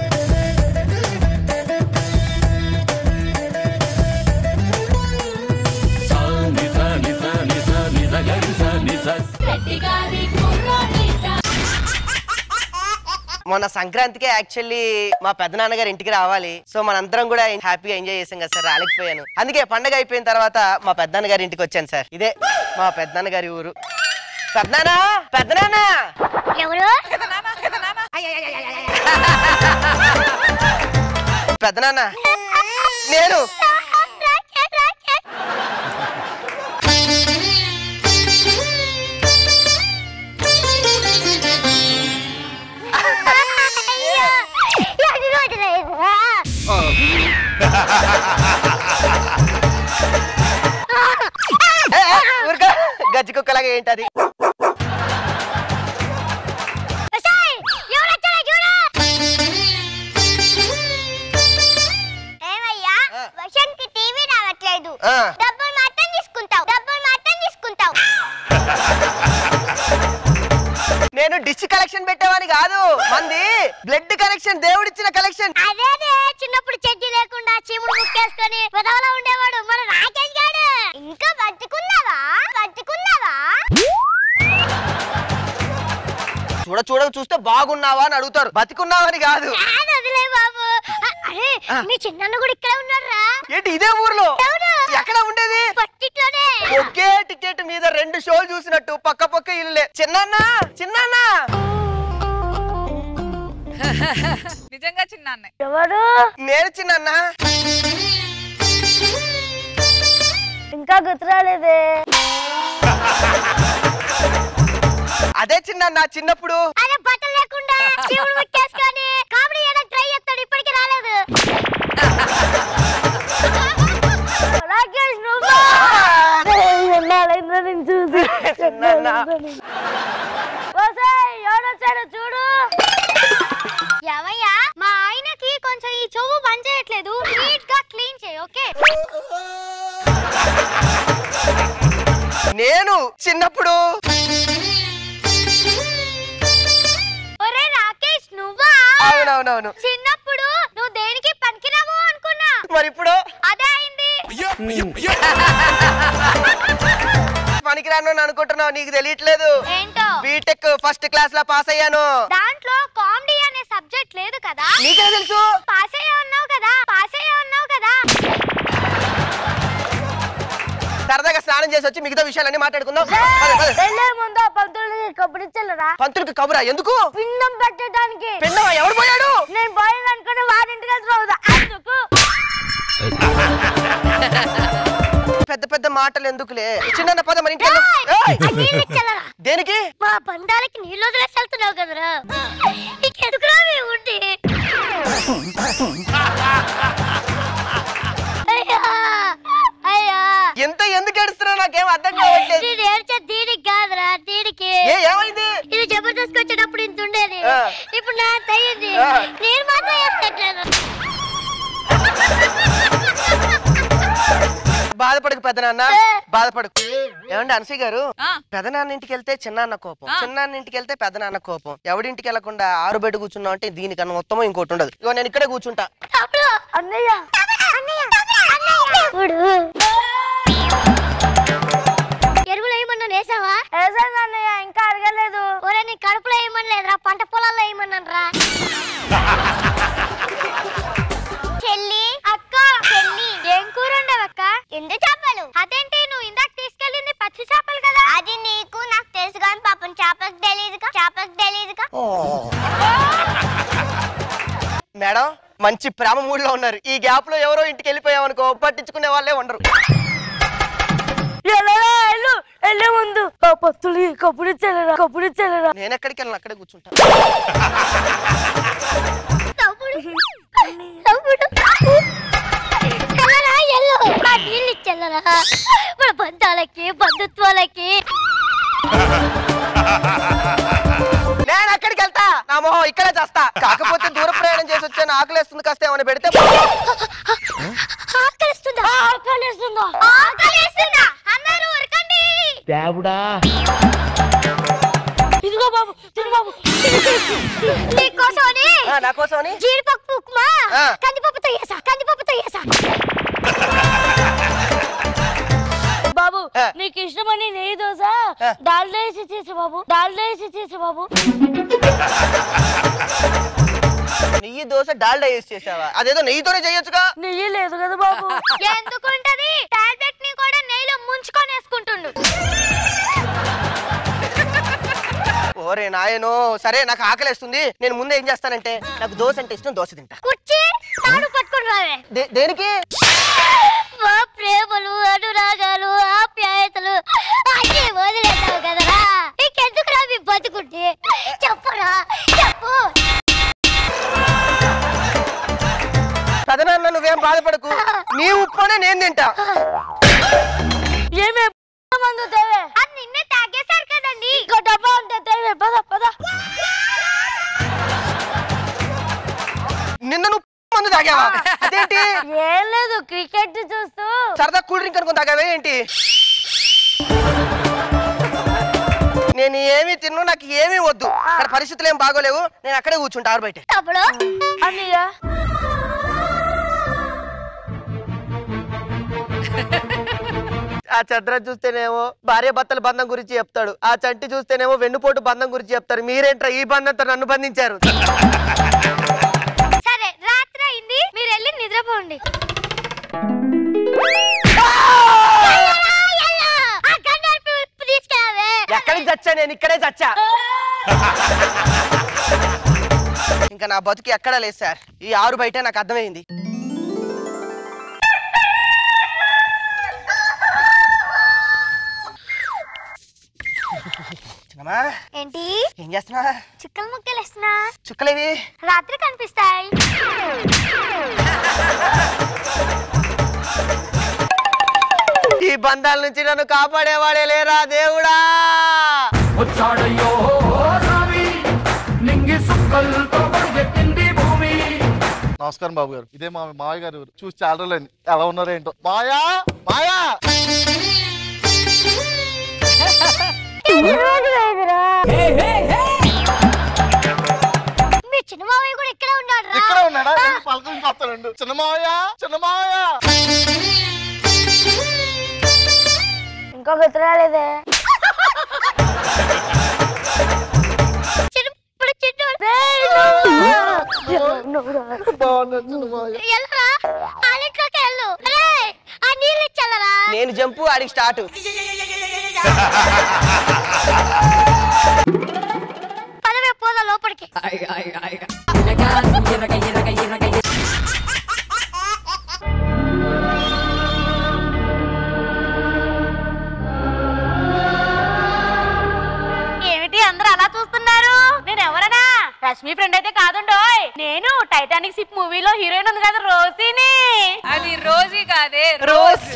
మొన్న సంక్రాంతికి యాక్చువల్లీ మా పెద్దనాన్నగారు ఇంటికి రావాలి సో మనందరం కూడా హ్యాపీగా ఎంజాయ్ చేసాం కదా సార్ రాలేకపోయాను అందుకే పండగ అయిపోయిన తర్వాత మా పెద్దనాన్నగారి ఇంటికి వచ్చాను సార్ ఇదే మా పెద్దనాన్నగారి ఊరు పెద్దనాన్న పెద్దనాన్న ఎవరు పెద్దనాన్న నేను ఏ, ఏ, ఊరుకో. గజ్జి కుక్కలాగా ఏంటది ఏమయ్యా వర్షానికి టీవీ రావట్లేదు ఆ. డబ్బులు మాత్రం తీసుకుంటావు డబ్బులు మాత్రం తీసుకుంటావు నేను డిష్ కలెక్షన్ పెట్టేవాని కాదు మంది బ్లడ్ కలెక్షన్ దేవుడిచ్చిన కలెక్షన్ అదే చిన్నప్పుడు చెడ్డి లేకుండా చీముడు ముక్కేసుకొని పెదవలా ఉండేవాడు మన రాకేష్ గాడు ఇంకా బతుకున్నావా బతుకున్నావా చూడ చూడ చూస్తే బాగున్నావా అని అడుగుతారు బతికున్నావని కాదు కాదు వదిలే బాబు అ- అరే మీ చిన్న కూడా ఇక్కడే ఉన్నారా ఏంటి ఇదే ఊర్లో ఎవరు? ఎక్కడ ఉండేది పట్టిట్లోనే ఒకే టికెట్ మీద రెండు షోలు చూసినట్టు పక్క పక్క ఇల్లే చిన్నాన్న చిన్నాన్న నిజంగా చిన్నాన్న ఎవరు నేను చిన్నాన్న ఇంకా గుర్తురాలేదే అదే చిన్నాన్న చిన్నప్పుడు అదే బట్టలు లేకుండా చీముడు ముక్కేసుకొని కామెడీ చేయడానికి ట్రై చేస్తాడు ఇప్పటికి రాలేదు రాకేష్ నువ్వు చూసి చిన్నాన్న ఎవడొచ్చాడు చూడు ఏమయ్యా మా ఆయనకి కొంచెం ఈ చెవు పని చేయట్లేదు నీట్ గా క్లీన్ చేయి ఓకే నేను చిన్నప్పుడు ఒరే రాకేష్ నువ్వా అవునవునవును చిన్నప్పుడు నువ్వు దేనికి పనికిరావు అనుకున్నా మరి ఇప్పుడు అదే అయింది పనికిరాను అని అనుకుంటున్నావు నీకు తెలియట్లేదు ఏంటో బీటెక్ ఫస్ట్ క్లాస్ లో పాస్ అయ్యాను దాంట్లో కామెడీ అనే సబ్జెక్ట్ లేదు కదా నీకెలా తెలుసు పాస్ అయ్యా ఉన్నావు కదా పాస్ అయ్యా ఉన్నావు కదా సరదాగా స్నానం చేసి వచ్చి మిగతా విషయాలన్నీ మాట్లాడుకుందాం పద, పద. వెళ్ళే ముందు ఆ పంతులకి కబురించలేరా పంతులకి కబురా ఎందుకు పిండం పెట్టడానికి పిండమా ఎవడు పోయాడు నేను పోయింది అనుకుని వాడింటికి వెళ్తున్నావు అందుకు పెద్ద పెద్ద మాటలు ఎందుకులే చిన్న పద మన ఇంటికి వెళ్దాం. ఏయ్! ఆ నీళ్ళు ఇచ్చేలరా. దేనికి మా బంధాలకి నీళ్ళు వదిలేసి వెళ్తున్నావు కదరా నీకెందుకురా మీ ఉండి అయ్యా అయ్యా ఎంత ఎందుకు ఏడుస్తున్నావు నాకేం అర్థం కావట్లేదు నేను ఏడ్చే దీనికి కాదురా దీనికి ఏ ఏమైంది ఇది జబర్దస్త్ వచ్చేటప్పుడు ఇంత ఉండేది ఆ. ఇప్పుడు నా అంత అయ్యింది ఆ. నేను మాత్రం ఏడ్చట్లేదు బాధపడకు పెదనాన్న బాధపడకు ఏమండి అనసూయ గారు పెదనాన్న ఇంటికి వెళ్తే చిన్నాన్న కోపం చిన్నాన్న ఇంటికి వెళ్తే పెదనాన్న కోపం ఎవడింటికి వెళ్లకుండా ఆరు బయట కూర్చున్నావు అంటే దీనికన్నా మొత్తం ఇంకోటి ఉండదు ఇగో నేను ఇక్కడే కూర్చుంటా అన్నయ్య అన్నయ్య చూడు ఎరువులు వేయమన్నా వేసావా వేసాను అన్నయ్య ఇంకా అడగలేదు ఒరే నీ కడుపులో వేయమని లేదురా పంట పొలాల్లో వేయమన్నాను రా చెల్లి అక్క చెల్లి ఏం కూర ఉండవక్క ఎండు చేపలు అదేంటి నువ్వు ఇందాక తీసుకెళ్ళింది పచ్చి చేపలు కదా అది నీకు నాకు తెలుసు కానీ పాపం చేపలకు తెలియదుగా చేపలకు తెలియదుగా మేడం మంచి ప్రేమ మూడ్లో ఉన్నారు ఈ గ్యాప్ లో ఎవరో ఇంటికి వెళ్ళిపోయామనుకో పట్టించుకునే వాళ్ళే ఉండరు ఎల్లరా ఎల్లు ఎల్లే ముందు ఆ పత్తులు కప్పుడు చెల్లరా కప్పుడు చెల్లరా నేను ఎక్కడికి వెళ్ళను అక్కడే కూర్చుంటా తమ్ముడు తమ్ముడు కలరా ఎల్లు ఆ నీళ్ళు ఇచ్చెల్లరా మన బంధాలకి బంధుత్వాలకి నేను ఎక్కడికి వెళ్తా నా మొహం ఇక్కడే చేస్తా కాకపోతే దూర ప్రయాణం చేసి వచ్చాను ఆకలేస్తుంది కాస్త ఏమైనా పెడితే ఆకలిస్తుందా ఆకలిస్తుందా ఆకలిస్తుందా అందరూ ఉరకండి దేవుడా ఇదిగో బాబు తిను బాబు నీకోసమని నా కోసమని జీడిపప్పు ఉప్మా ఆ. కందిపప్పుతో చేసా కందిపప్పుతో చేసా బాబు నీకు ఇష్టమని నెయ్యి దోశ డాల్డా వేసి చేసా బాబు డాల్డా వేసి చేసా బాబు నెయ్యి దోశ డాల్డా యూస్ చేసావా అదేదో నెయ్యితోనే చేయొచ్చుగా నెయ్యి లేదు కదా బాబు ఎందుకుంటది టాబ్లెట్ ని కూడా నెయ్యిలో ముంచుకొని వేసుకుంటుండు ఓరే నాయనో సరే నాకు ఆకలేస్తుంది నేను ముందే ఏం చేస్తానంటే నాకు దోశ అంటే ఇష్టం దోశ తింటా కుర్చీ తాడు పట్టుకుని రావే దే- దేనికి మా ప్రేమలు అనురాగాలు ఆప్యాయతలు అన్ని వదిలేసావు కదరా నీకెందుకు రా మీ బతుకుంటే చెప్పురా చెప్పు కథనాన్న నువ్వేం బాధపడకు నీ ఉప్పునే నేను తింటా ఏమే మందు తేవే అది నిన్నే తాగేశారు కదండి ఇంకో డబ్బా ఉంటే తేవే పద పద నిన్న నువ్వు మందు తాగావా అదేంటి ఏం లేదు క్రికెట్ చూస్తూ సరదా కూల్ డ్రింక్ అనుకుని తాగావే ఏంటి నేను ఏమి తిన్ను నాకు ఏమీ వద్దు అక్కడ పరిస్థితులు ఏం బాగోలేవు నేను అక్కడే కూర్చుంటా ఆరు బయట తప్పుడు అన్నయ్య ఆ చంద్ర చూస్తేనేమో భార్య భర్తల బంధం గురించి చెప్తాడు ఆ చంటి చూస్తేనేమో వెన్నుపోటు బంధం గురించి చెప్తారు మీరేంట్రా ఈ బంధంతో నన్ను బంధించారు సరే రాత్రి అయింది మీరు వెళ్ళి నిద్రపోండి ఎక్కడికి చచ్చా నేను ఇక్కడే చచ్చా ఇంకా నా బతుకు ఎక్కడా లేదు సార్ ఈ ఆరు బయట నాకు అర్థమైంది చిన్నమ్మా ఏంటి ఏం చేస్తున్నా చుక్కలు ముక్కలు వేస్తున్నా చుక్కలేవి రాత్రి కనిపిస్తాయి ఈ బంధాల నుంచి నన్ను కాపాడేవాడే లేరా దేవుడా వచ్చాడయ్యో స్వామి నింగి సుక్కలతో పరిగెత్తింది భూమి నమస్కారం బాబు గారు ఇదే మా మావయ్య గారు ఊరు. చూసి చాలా రోజులైంది ఎలా ఉన్నారో ఏంటో మాయా మాయా మీ చిన్న మావయ్య కూడా ఇక్కడే ఉన్నాడు రా ఇక్కడ ఉన్నాడా నేను పలకరించి వస్తానండు చిన్న మావయ్య చిన్న మావయ్య ఇంకా గుర్తు రాలేదే చిన్నప్పుడు ఎల్లరా ఆలింట్లోకి వెళ్ళు రేయ్, ఆ నీళ్ళు ఇచ్చాలరా నేను జంపు ఆడికి స్టార్ట్ పదవే పోదా లోపలికి ఏమిటి అందరూ అలా చూస్తున్నారు నేను ఎవరనా రష్మి ఫ్రెండ్ అయితే కాదుండోయ్ నేను టైటానిక్ సిప్ మూవీలో హీరోయిన్ ఉంది కదా రోసీని అది రోజీ కాదే రోజ్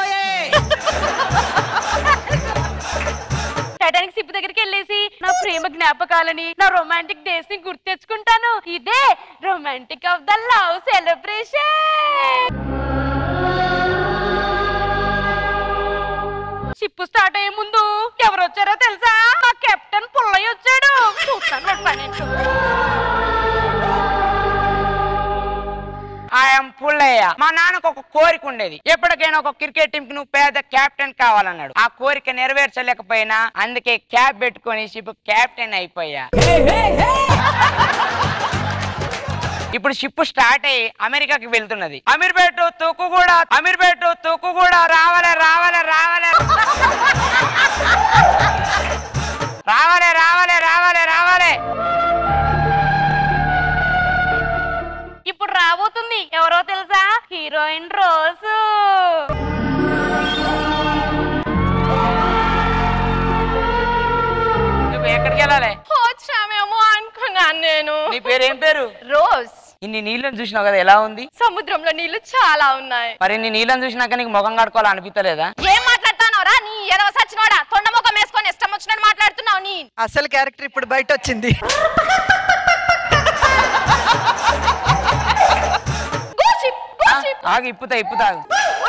టైటానిక్ సిప్ దగ్గరికి వెళ్ళేసి నా ప్రేమ జ్ఞాపకాలని నా రొమాంటిక్ డేస్ ని గుర్తు తెచ్చుకుంటాను ఇదే romantic of the love celebration ship start అయ్యే ముందు ఎవరు వచ్చారో తెలుసా మా కెప్టెన్ పుల్లయ్య వచ్చాడు చూస్తాను వాడి పని ఏంటో. ఆయమ్ పుల్లయ్య మా నాన్నకు ఒక కోరిక ఉండేది ఎప్పటికైనా ఒక క్రికెట్ టీం కి నువ్వు పేద కెప్టెన్ కావాలన్నాడు ఆ కోరిక నెరవేర్చలేకపోయినా అందుకే క్యాప్ పెట్టుకొని షిప్ కెప్టెన్ అయిపోయా ఇప్పుడు షిప్ స్టార్ట్ అయ్యి అమెరికాకి వెళ్తున్నది అమీర్పేట తూకు కూడా అమీర్పేట తూకు కూడా రావాలే రావాలే రావాలే రావాలే రావాలే రావాలే రావాలే ఫ్రెండ్ రోజు నువ్వు ఎక్కడికి వెళ్ళాలి వచ్చామేమో అనుకున్నాను నేను నీ పేరు ఏం పేరు రోజ్ ఇన్ని నీళ్ళని చూసినావు కదా ఎలా ఉంది సముద్రంలో నీళ్లు చాలా ఉన్నాయి మరి నీ నీళ్ళని చూసినాక నీకు ముఖం కడుకోవాలి అనిపించలేదా ఏం మాట్లాడతానోరా నీ ఎదవ సచ్చినోడా తొండ ముఖం వేసుకొని ఇష్టం వచ్చినట్టు మాట్లాడుతున్నావు నీ అసలు క్యారెక్టర్ ఇప్పుడు బయట వచ్చింది ఆగు ఇప్పుతా ఇప్పుతా ఆగు.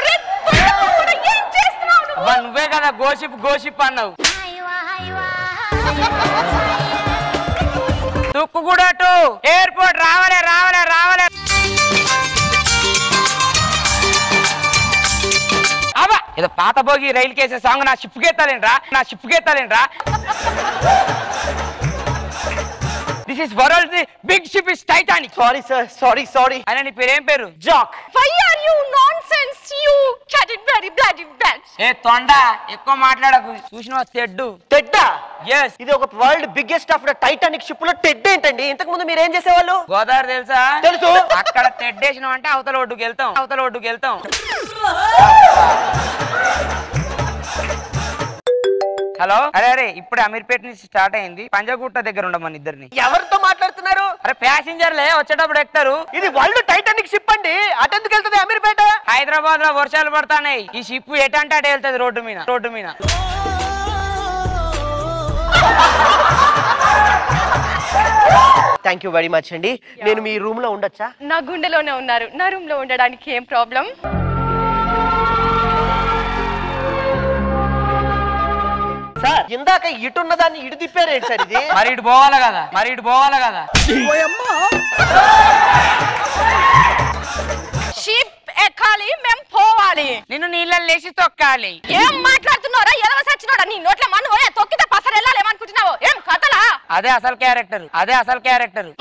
అబ్బా నువ్వే కదా గోషిప్ గోషిప్ అన్నావు తుక్కు కూడా అటు ఎయిర్పోర్ట్ రావాలే రావాలే రావాలే అబ్బా ఏదో పాత భోగి రైలు కేసే సాంగ్ నా షిప్ గెత్తాలేంట్రా నా షిప్ గెత్తాలేంట్రా this is world big ship is Titanic sorry sir sorry sorry అయినా నీ పేరు ఏం పేరు Jack why are you nonsense you క్యాటెడ్ వెరీ బ్లడీ బ్యాడ్ ఏ తొండ ఎక్కువ మాట్లాడకు చూసిన తెడ్డు టెడ్డా ఎస్ ఇది ఒక world biggest of the Titanic ship లో టెడ్ ఏంటండి ఇంతకు ముందు మీరు ఏం చేసేవాళ్ళు గోదావరి తెలుసా తెలుసు. అక్కడ తెడ్డేసినాం అంటే అవతల ఒడ్డుకి వెళ్తాం అవతల ఒడ్డుకి వెళ్తాం హలో అరే అరే ఇప్పుడు అమీర్పేట నుంచి స్టార్ట్ అయింది పంజాగుట్ట దగ్గర ఉండమని ఇద్దరిని ఎవరితో మాట్లాడుతున్నారు అరే ప్యాసింజర్లే వచ్చేటప్పుడు ఎక్కుతారు ఇది వరల్డ్ టైటానిక్ షిప్ అండి అటెందుకు వెళ్తుంది అమీర్పేట హైదరాబాద్ లో వర్షాలు పడతాయి ఈ షిప్ ఎటంటే అటు వెళ్తుంది రోడ్డు మీద రోడ్డు మీద థ్యాంక్ యూ వెరీ మచ్ అండి నేను మీ రూమ్ లో ఉండొచ్చా నా గుండెలోనే ఉన్నారు నా రూమ్ లో ఉండడానికి ఏం ప్రాబ్లం సార్ ఇందాక ఇటున్న దాన్ని ఇటు తిప్పారేంటి సార్ ఇది మరి ఇటు పోవాలి కదా మరి ఇటు పోవాలి కదా షిప్ ఎక్కాలి మేము పోవాలి నిన్ను నీళ్ళని లేచి తొక్కాలి ఏం మాట్లాడుతున్నారా ఎదవ సచ్చినోడా నీ నోట్ల మన్ను పోయా తొక్కితే పసరెళ్ళాలి ఏమనుకుంటున్నావు ఏం కథలా అదే అసలు క్యారెక్టర్ అదే అసలు క్యారెక్టర్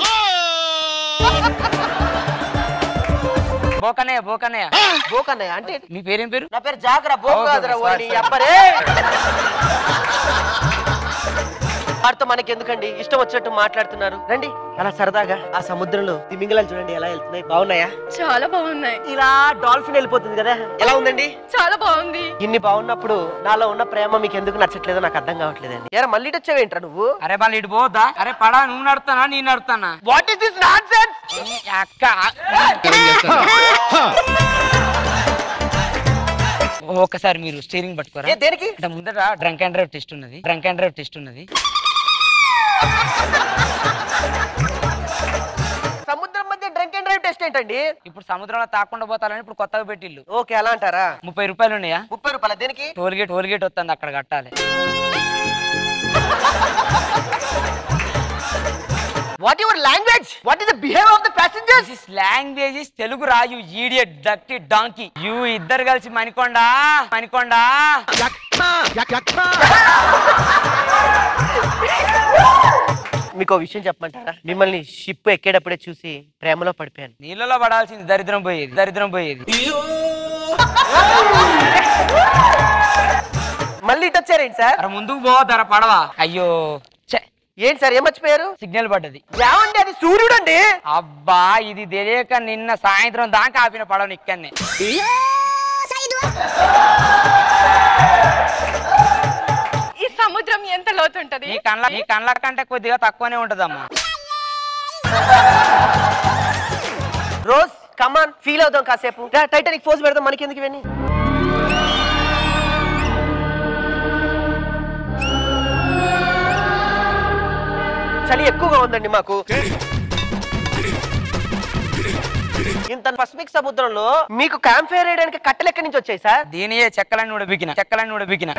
బోకనయ్య బోకనయ్య బోకన్నయ్య అంటే మీ పేరేం పేరు నా పేరు జాగ్ర బోక్ ఓకే, కాదురా ఓకే, ఓరి sorry, sorry. అబ్బరే వారితో మనకి ఎందుకండి ఇష్టం వచ్చినట్టు మాట్లాడుతున్నారు రండి అలా సరదాగా ఆ సముద్రంలో తిమింగలాలు చూడండి ఎలా వెళ్తున్నాయి బాగున్నాయా చాలా బాగున్నాయి ఇలా డాల్ఫిన్ వెళ్ళిపోతుంది కదా ఎలా ఉందండి చాలా బాగుంది ఇన్ని బాగున్నప్పుడు నాలో ఉన్న ప్రేమ మీకు ఎందుకు నచ్చట్లేదో నాకు అర్థం కావట్లేదండి ఎరా మళ్ళీ ఇటు వచ్చావేంట్రా నువ్వు అరే మళ్ళీ ఇటు పోద్దా అరే పడా నువ్వు నడుతానా నేను నడుతానా వాట్ ఇస్ దిస్ నాన్సెన్స్ అక్క ఒకసారి మీరు స్టీరింగ్ పట్టుకోరా ఏ, దేనికి? అంటే ముందర డ్రంక్ అండ్ డ్రైవ్ టెస్ట్ ఉన్నది డ్రంక్ అండ్ డ్రైవ్ టెస్ట్ ఉన్నది సముద్రం మధ్య డ్రంక్ అండ్ డ్రైవ్ టెస్ట్ ఏంటండి ఇప్పుడు సముద్రంలో తాకుండా పోతారని ఇప్పుడు కొత్తగా పెట్టిల్లు ఓకే అలా అంటారా ముప్పై రూపాయలు ఉన్నాయా ముప్పై రూపాయల దేనికి టోల్ గేట్ టోల్ గేట్ వస్తుంది అక్కడ కట్టాలి what your language what is the behaviour of the passengers language is Telugu రాయు ఈడియట్ డక్టి డాంకి యు ఇద్దరు కలిసి మణికొండ మణికొండ మీకు ఒక విషయం చెప్పమంటారా మిమ్మల్ని షిప్ ఎక్కేటప్పుడే చూసి ప్రేమలో పడిపోయాను నీళ్ళలో పడాల్సింది దరిద్రం పోయేది దరిద్రం పోయేది మళ్ళీ ఇటు వచ్చారేంటి సార్ అరే ముందుకు పోవద్దారా పడవ అయ్యో ఛే, ఏంటి సార్ ఏం మర్చిపోయారు సిగ్నల్ పడ్డది ఏమండి అది సూర్యుడు అండి అబ్బా ఇది తెలియక నిన్న సాయంత్రం దాకా ఆపిన పడవని ఇక్కడనే ఈ సముద్రం ఎంత లోతుంటది నీ కళ్ళ నీ కళ్ళ కంటే కొద్దిగా తక్కువనే ఉంటదమ్మా రోజ్ కమాన్ ఫీల్ అవుదాం కాసేపు రా, టైటానిక్ ఫోర్స్ పెడదాం మనకి ఎందుకు ఇవన్నీ చలి ఎక్కువగా ఉందండి మాకు ఇంత పసిఫిక్ సముద్రంలో మీకు క్యాంప్ ఫైర్ వేయడానికి కట్టెలు ఎక్కడి నుంచి వచ్చాయి సార్ దీనియే చెక్కలన్నీ ఉడబికిన చెక్కలన్నీ ఉడబికిన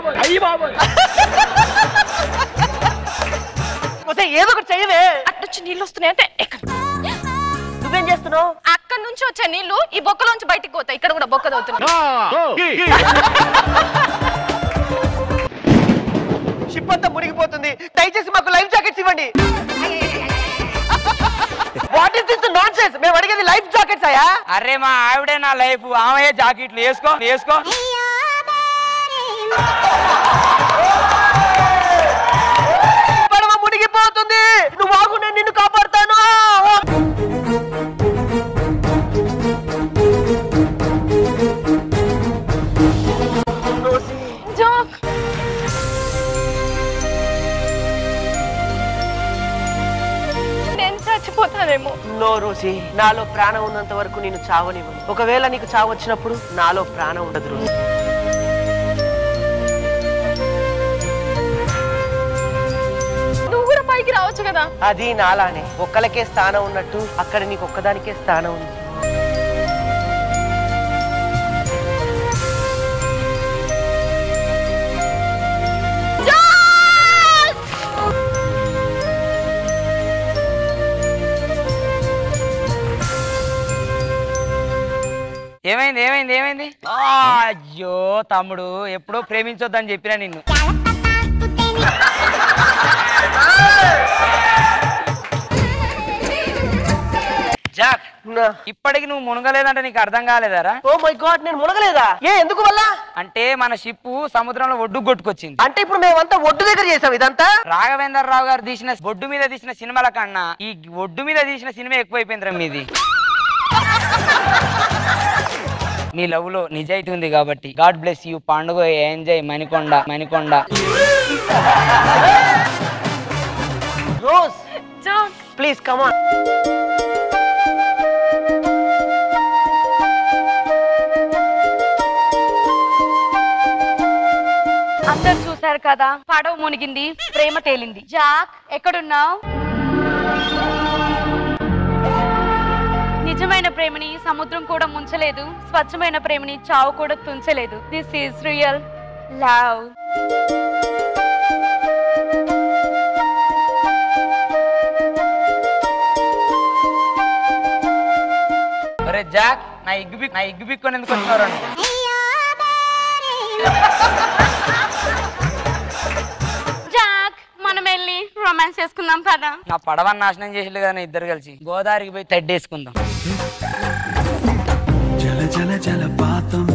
ఒసేయ్, ఏదో ఒకటి చెయ్యవే అట్నుంచి నీళ్ళు వస్తున్నాయంటే ఎక్కడ నువ్వేం చేస్తున్నావు అక్కడ నుంచి వచ్చే నీళ్లు ఈ బొక్కలోంచి బయటికి పోతాయి ఇక్కడ కూడా బొక్క తవ్వుతున్నాయి షిప్ అంతా మునిగిపోతుంది దయచేసి మాకు లైఫ్ జాకెట్స్ ఇవ్వండి వాట్ ఇస్ దిస్ నాన్సెన్స్ మేము అడిగేది లైఫ్ జాకెట్స్ అయ్యా అరే మా ఆవిడే నా లైఫ్ ఆమె జాకెట్లు వేసుకో వేసుకో పడవ మునిగిపోతుంది నువ్వు ఆగు నేను నిన్ను కాపాడుతాను రోజీ నాలో ప్రాణం ఉన్నంత వరకు నేను చావనివ్వను ఒకవేళ నీకు చావు వచ్చినప్పుడు నాలో ప్రాణం ఉండదు రోజీ నువ్వు కూడా పైకి రావచ్చు కదా అది నాలానే ఒక్కలకే స్థానం ఉన్నట్టు అక్కడ నీకు ఒక్కదానికే స్థానం ఉంది ఏమైంది ఏమైంది ఏమైంది ఆ, అయ్యో తమ్ముడు ఎప్పుడో ప్రేమించొద్దని చెప్పినా నిన్ను జాక్ ఇప్పటికి నువ్వు మునగలేదంటే నీకు అర్థం కాలేదారా ఓ మై గాడ్ నేను మునగలేదా ఏ ఎందుకు వల్ల అంటే మన షిప్ సముద్రంలో ఒడ్డు కొట్టుకొచ్చింది అంటే ఇప్పుడు మేమంతా ఒడ్డు దగ్గర చేసాం ఇదంతా రాఘవేంద్ర రావు గారు తీసిన ఒడ్డు మీద తీసిన సినిమాల కన్నా ఈ ఒడ్డు మీద తీసిన సినిమా ఎక్కువైపోయిందిరా మీది మీ లవ్ లో నిజాయితీ ఉంది కాబట్టి గాడ్ బ్లెస్ యూ పండుగ ఎంజాయ్ మణికొండ మణికొండ రోజ్ ప్లీజ్ కమాన్ అందరు చూశారు కదా పడవ మునిగింది ప్రేమ తేలింది జాక్ ఎక్కడున్నావు నిజమైన ప్రేమని సముద్రం కూడా ముంచలేదు స్వచ్ఛమైన ప్రేమని చావు కూడా తుంచలేదు దిస్ ఈస్ రియల్ లవ్ ఒరే జాక్ నా ఇగ్గు బిక్ నా ఇగ్గు బిక్కొని ఎందుకు వచ్చినారు జాక్ మనం వెళ్ళి రొమాన్స్ చేసుకుందాం పదా నా పడవని నాశనం చేసిల్లు కదా నా ఇద్దరు కలిసి గోదావరికి పోయి తడ్డేసుకుందాం జల జల జలపాతం